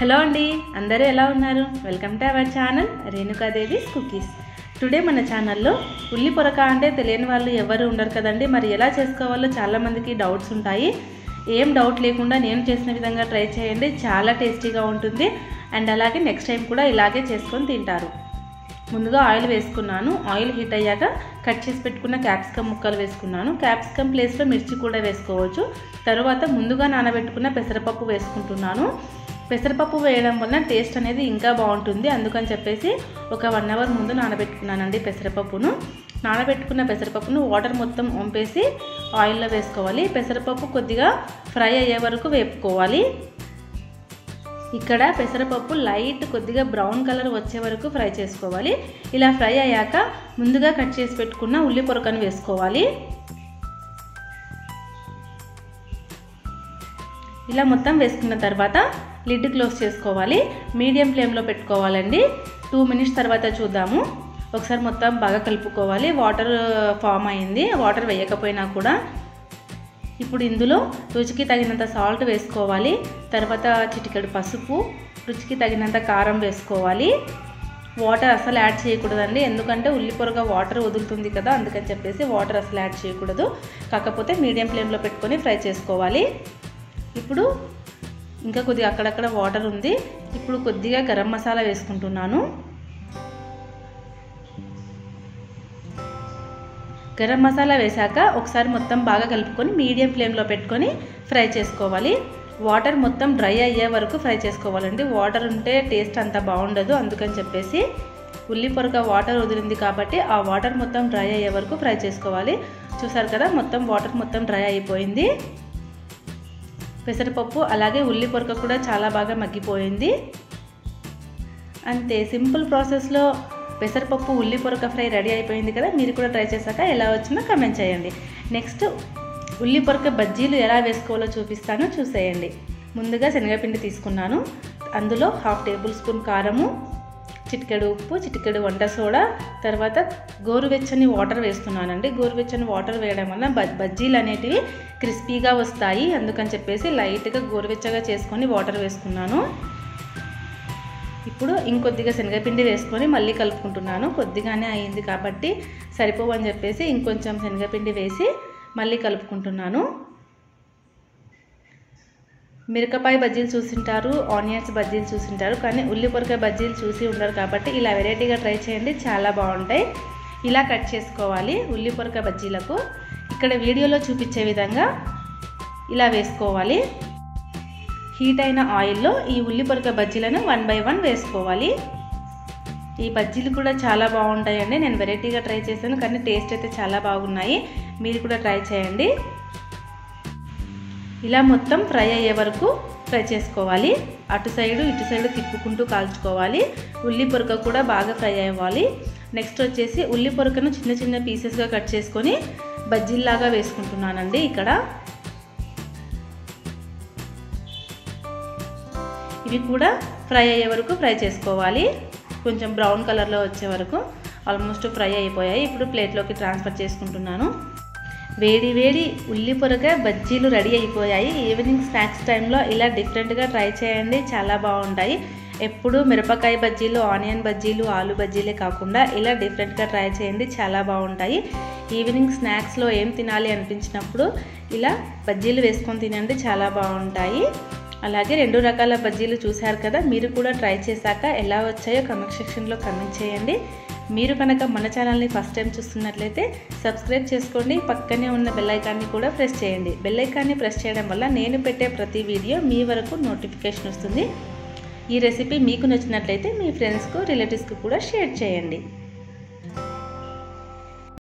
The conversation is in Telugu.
హలో అండి అందరూ ఎలా ఉన్నారు welcome to our channel Renuka Devi cookies today మన ఛానల్లో ఉల్లి పొరక అంటే తెలియని వాళ్ళు ఎవరు ఉండరు కదండి మరి ఎలా చేసుకోవాలో చాలామందికి డౌట్స్ ఉంటాయి ఏం డౌట్ లేకుండా నేను చేసిన విధంగా ట్రై చేయండి చాలా టేస్టీగా ఉంటుంది అండ్ అలాగే నెక్స్ట్ టైం కూడా ఇలాగే చేసుకొని తింటారు ముందుగా ఆయిల్ వేసుకున్నాను ఆయిల్ హీట్ అయ్యాక కట్ చేసి పెట్టుకున్న క్యాప్సికమ్ ముక్కలు వేసుకున్నాను క్యాప్సికమ్ ప్లేస్లో మిర్చి కూడా వేసుకోవచ్చు తర్వాత ముందుగా నానబెట్టుకున్న పెసరపప్పు వేసుకుంటున్నాను పెసరపప్పు వేయడం వలన టేస్ట్ అనేది ఇంకా బాగుంటుంది అందుకని చెప్పేసి ఒక వన్ అవర్ ముందు నానబెట్టుకున్నానండి పెసరపప్పును నానబెట్టుకున్న పెసరపప్పును వాటర్ మొత్తం వంపేసి ఆయిల్లో వేసుకోవాలి పెసరపప్పు కొద్దిగా ఫ్రై అయ్యే వరకు వేపుకోవాలి ఇక్కడ పెసరపప్పు లైట్ కొద్దిగా బ్రౌన్ కలర్ వచ్చే వరకు ఫ్రై చేసుకోవాలి ఇలా ఫ్రై అయ్యాక ముందుగా కట్ చేసి పెట్టుకున్న ఉల్లి పొరకను వేసుకోవాలి ఇలా మొత్తం వేసుకున్న తర్వాత లిడ్ క్లోజ్ చేసుకోవాలి మీడియం ఫ్లేమ్లో పెట్టుకోవాలండి టూ మినిట్స్ తర్వాత చూద్దాము ఒకసారి మొత్తం బాగా కలుపుకోవాలి వాటర్ ఫామ్ అయింది వాటర్ వేయకపోయినా కూడా ఇప్పుడు ఇందులో రుచికి తగినంత సాల్ట్ వేసుకోవాలి తర్వాత చిటికెడు పసుపు రుచికి తగినంత కారం వేసుకోవాలి వాటర్ అసలు యాడ్ చేయకూడదండి ఎందుకంటే ఉల్లిపొరగా వాటర్ వదులుతుంది కదా అందుకని చెప్పేసి వాటర్ అసలు యాడ్ చేయకూడదు కాకపోతే మీడియం ఫ్లేమ్లో పెట్టుకొని ఫ్రై చేసుకోవాలి ఇప్పుడు ఇంకా కొద్దిగా అక్కడక్కడ వాటర్ ఉంది ఇప్పుడు కొద్దిగా గరం మసాలా వేసుకుంటున్నాను గరం మసాలా వేశాక ఒకసారి మొత్తం బాగా కలుపుకొని మీడియం ఫ్లేమ్లో పెట్టుకొని ఫ్రై చేసుకోవాలి వాటర్ మొత్తం డ్రై అయ్యే వరకు ఫ్రై చేసుకోవాలండి వాటర్ ఉంటే టేస్ట్ అంత బాగుండదు అందుకని చెప్పేసి ఉల్లి పొరక వాటర్ వదిలింది కాబట్టి ఆ వాటర్ మొత్తం డ్రై అయ్యే వరకు ఫ్రై చేసుకోవాలి చూసారు కదా మొత్తం వాటర్ మొత్తం డ్రై అయిపోయింది పెసరపప్పు అలాగే ఉల్లి పొరక కూడా చాలా బాగా మగ్గిపోయింది అంతే సింపుల్ ప్రాసెస్లో పెసరపప్పు ఉల్లి పొరక ఫ్రై రెడీ అయిపోయింది కదా మీరు కూడా ట్రై చేశాక ఎలా వచ్చిందో కమెంట్ చేయండి నెక్స్ట్ ఉల్లి పొరక బజ్జీలు ఎలా వేసుకోవాలో చూపిస్తాను చూసేయండి ముందుగా శనగపిండి తీసుకున్నాను అందులో హాఫ్ టేబుల్ స్పూన్ కారము చిటికెడు ఉప్పు చిటికెడు వంట సోడా తర్వాత గోరువెచ్చని వాటర్ వేస్తున్నానండి గోరువెచ్చని వాటర్ వేయడం వల్ల బజ్జీలు అనేటివి క్రిస్పీగా వస్తాయి అందుకని చెప్పేసి లైట్గా గోరువెచ్చగా చేసుకొని వాటర్ వేసుకున్నాను ఇప్పుడు ఇంకొద్దిగా శనగపిండి వేసుకొని మళ్ళీ కలుపుకుంటున్నాను కొద్దిగానే అయింది కాబట్టి సరిపోవని చెప్పేసి ఇంకొంచెం శనగపిండి వేసి మళ్ళీ కలుపుకుంటున్నాను మిరపకాయ బజ్జీలు చూసింటారు ఆనియన్స్ బజ్జీలు చూసింటారు కానీ ఉల్లిపొరకాయ బజ్జీలు చూసి ఉండరు కాబట్టి ఇలా వెరైటీగా ట్రై చేయండి చాలా బాగుంటాయి ఇలా కట్ చేసుకోవాలి ఉల్లిపొరకాయ బజ్జీలకు ఇక్కడ వీడియోలో చూపించే విధంగా ఇలా వేసుకోవాలి హీట్ అయిన ఆయిల్లో ఈ ఉల్లిపొరక బజ్జీలను వన్ బై వన్ వేసుకోవాలి ఈ బజ్జీలు కూడా చాలా బాగుంటాయండి నేను వెరైటీగా ట్రై చేశాను కానీ టేస్ట్ అయితే చాలా బాగున్నాయి మీరు కూడా ట్రై చేయండి ఇలా మొత్తం ఫ్రై అయ్యే వరకు ఫ్రై చేసుకోవాలి అటు సైడు ఇటు సైడు తిప్పుకుంటూ కాల్చుకోవాలి ఉల్లి పొరక కూడా బాగా ఫ్రై అవ్వాలి నెక్స్ట్ వచ్చేసి ఉల్లి పొరకను చిన్న చిన్న పీసెస్గా కట్ చేసుకొని బజ్జీల్లాగా వేసుకుంటున్నానండి ఇక్కడ ఇవి కూడా ఫ్రై అయ్యే వరకు ఫ్రై చేసుకోవాలి కొంచెం బ్రౌన్ కలర్లో వచ్చే వరకు ఆల్మోస్ట్ ఫ్రై అయిపోయాయి ఇప్పుడు ప్లేట్లోకి ట్రాన్స్ఫర్ చేసుకుంటున్నాను వేడి వేడి ఉల్లి పొరగ బజ్జీలు రెడీ అయిపోయాయి ఈవినింగ్ స్నాక్స్ టైంలో ఇలా డిఫరెంట్గా ట్రై చేయండి చాలా బాగుంటాయి ఎప్పుడు మిరపకాయ బజ్జీలు ఆనియన్ బజ్జీలు ఆలు బజ్జీలే కాకుండా ఇలా డిఫరెంట్గా ట్రై చేయండి చాలా బాగుంటాయి ఈవినింగ్ స్నాక్స్లో ఏం తినాలి అనిపించినప్పుడు ఇలా బజ్జీలు వేసుకొని తినండి చాలా బాగుంటాయి అలాగే రెండు రకాల బజ్జీలు చూశారు కదా మీరు కూడా ట్రై చేశాక ఎలా వచ్చాయో కమెంట్ సెక్షన్లో కమెంట్ చేయండి మీరు కనుక మన ఛానల్ని ఫస్ట్ టైం చూస్తున్నట్లయితే సబ్స్క్రైబ్ చేసుకోండి పక్కనే ఉన్న బెల్ ఐకాన్ని కూడా ప్రెస్ చేయండి బెల్ ఐకాన్ని ప్రెస్ చేయడం వల్ల నేను పెట్టే ప్రతి వీడియో మీ వరకు నోటిఫికేషన్ వస్తుంది ఈ రెసిపీ మీకు నచ్చినట్లయితే మీ ఫ్రెండ్స్కు రిలేటివ్స్కి కూడా షేర్ చేయండి